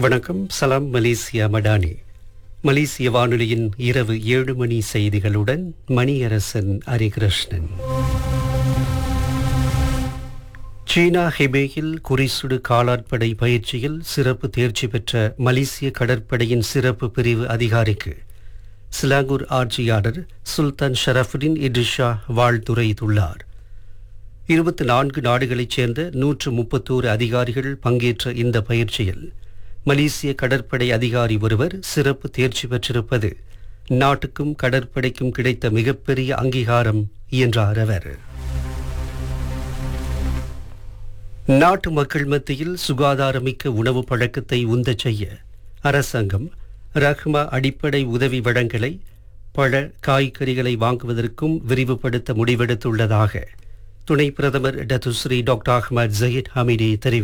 வணக்கம் சலாம் மலேசியா மடானி மலேசிய வானொலியின் இரவு ஏழு மணி செய்திகளுடன் மணியரசன் ஹரிகிருஷ்ணன் சீனா ஹெபேயில் குறிசுடு காலாட்படை பயிற்சியில் சிறப்பு தேர்ச்சி பெற்ற மலேசிய கடற்படையின் சிறப்பு பிரிவு அதிகாரிக்கு சிலாங்கூர் ஆட்சியாளர் சுல்தான் ஷரஃபுடின் இட்ரிஷா வாழ்த்துரைத்துள்ளார் இருபத்தி நான்கு நாடுகளைச் சேர்ந்த நூற்று முப்பத்தோரு அதிகாரிகள் பங்கேற்ற இந்த பயிற்சியில் மலேசிய கடற்படை அதிகாரி ஒருவர் சிறப்பு தேர்ச்சி பெற்றிருப்பது நாட்டுக்கும் கடற்படைக்கும் கிடைத்த மிகப்பெரிய அங்கீகாரம் என்றார் அவர் நாட்டு மக்கள் மத்தியில் சுகாதாரமிக்க உணவு பழக்கத்தை உந்தச் செய்ய அரசாங்கம் ரஹ்மா அடிப்படை உதவி வழங்கலை பழ காய்கறிகளை வாங்குவதற்கும் விரிவுபடுத்த முடிவெடுத்துள்ளதாக துணை பிரதமர் Datuk Seri doctor Ahmad Zahid Hamidi தெரிவித்தார்